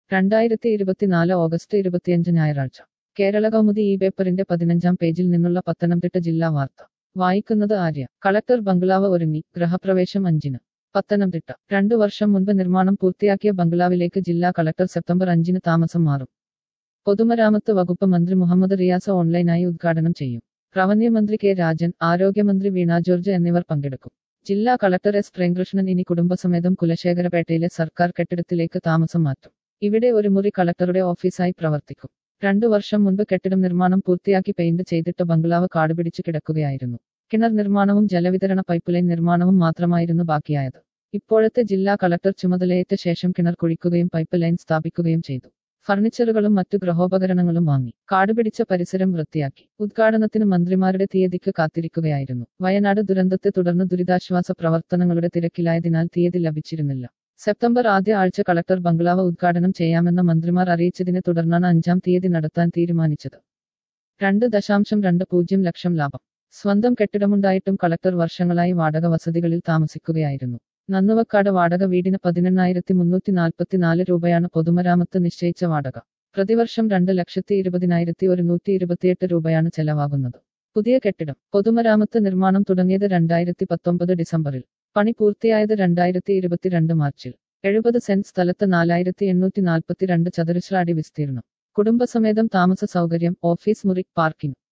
രണ്ടായിരത്തി ഇരുപത്തിനാല് ഓഗസ്റ്റ് ഇരുപത്തിയഞ്ച് ഞായറാഴ്ച കേരള കൗമുദി ഈ പേപ്പറിന്റെ പതിനഞ്ചാം പേജിൽ നിന്നുള്ള പത്തനംതിട്ട ജില്ലാ വാർത്ത വായിക്കുന്നത് ആര്യ കളക്ടർ ബംഗ്ലാവ് ഒരുങ്ങി ഗൃഹപ്രവേശം അഞ്ചിന് പത്തനംതിട്ട രണ്ടു വർഷം മുൻപ് നിർമ്മാണം പൂർത്തിയാക്കിയ ബംഗ്ലാവിലേക്ക് ജില്ലാ കളക്ടർ സെപ്റ്റംബർ അഞ്ചിന് താമസം മാറും പൊതുമരാമത്ത് വകുപ്പ് മന്ത്രി മുഹമ്മദ് റിയാസ് ഓൺലൈനായി ഉദ്ഘാടനം ചെയ്യും റവന്യൂ മന്ത്രി കെ രാജൻ ആരോഗ്യമന്ത്രി വീണ ജോർജ് എന്നിവർ പങ്കെടുക്കും ജില്ലാ കളക്ടർ എസ് പ്രേംകൃഷ്ണൻ ഇനി കുടുംബസമേതം കുലശേഖരപേട്ടയിലെ സർക്കാർ കെട്ടിടത്തിലേക്ക് താമസം മാറ്റും ഇവിടെ ഒരു മുറി കളക്ടറുടെ ഓഫീസായി പ്രവർത്തിക്കും രണ്ടു വർഷം മുൻപ് കെട്ടിടം നിർമ്മാണം പൂർത്തിയാക്കി പെയിന്റ് ചെയ്തിട്ട ബംഗ്ലാവ് കാടുപിടിച്ചു കിടക്കുകയായിരുന്നു കിണർ നിർമ്മാണവും ജലവിതരണ പൈപ്പ്ലൈൻ നിർമ്മാണവും മാത്രമായിരുന്നു ബാക്കിയായത് ഇപ്പോഴത്തെ ജില്ലാ കളക്ടർ ചുമതലയേറ്റ ശേഷം കിണർ കുഴിക്കുകയും പൈപ്പ് ലൈൻ സ്ഥാപിക്കുകയും ചെയ്തു ഫർണിച്ചറുകളും മറ്റു ഗൃഹോപകരണങ്ങളും വാങ്ങി കാടുപിടിച്ച പരിസരം വൃത്തിയാക്കി ഉദ്ഘാടനത്തിന് മന്ത്രിമാരുടെ തീയതിക്ക് കാത്തിരിക്കുകയായിരുന്നു വയനാട് ദുരന്തത്തെ തുടർന്ന് ദുരിതാശ്വാസ പ്രവർത്തനങ്ങളുടെ തിരക്കിലായതിനാൽ തീയതി ലഭിച്ചിരുന്നില്ല സെപ്റ്റംബർ ആദ്യ ആഴ്ച കളക്ടർ ബംഗ്ലാവ് ഉദ്ഘാടനം ചെയ്യാമെന്ന മന്ത്രിമാർ അറിയിച്ചതിനെ തുടർന്നാണ് അഞ്ചാം തീയതി നടത്താൻ തീരുമാനിച്ചത് രണ്ട് ദശാംശം രണ്ട് പൂജ്യം ലക്ഷം ലാഭം സ്വന്തം കെട്ടിടമുണ്ടായിട്ടും കളക്ടർ വർഷങ്ങളായി വാടക വസതികളിൽ താമസിക്കുകയായിരുന്നു നന്നുവക്കാട് വാടക വീടിന് പതിനെണ്ണായിരത്തി മുന്നൂറ്റി നാൽപ്പത്തിനാല് രൂപയാണ് പൊതുമരാമത്ത് നിശ്ചയിച്ച വാടക പ്രതിവർഷം രണ്ട് ലക്ഷത്തി ഇരുപതിനായിരത്തി ഒരുന്നൂറ്റി ഇരുപത്തിയെട്ട് രൂപയാണ് ചെലവാകുന്നത് പുതിയ കെട്ടിടം പൊതുമരാമത്ത് നിർമ്മാണം തുടങ്ങിയത് രണ്ടായിരത്തി പത്തൊമ്പത് ഡിസംബറിൽ പണി പൂർത്തിയായത് രണ്ടായിരത്തി ഇരുപത്തിരണ്ട് മാർച്ചിൽ എഴുപത് സെന്റ് സ്ഥലത്ത് നാലായിരത്തി എണ്ണൂറ്റി നാൽപ്പത്തിരണ്ട് ചതുരശ്ര അടി വിസ്തീർണം കുടുംബസമേതം താമസ സൗകര്യം ഓഫീസ് മുറി പാർക്കിംഗ്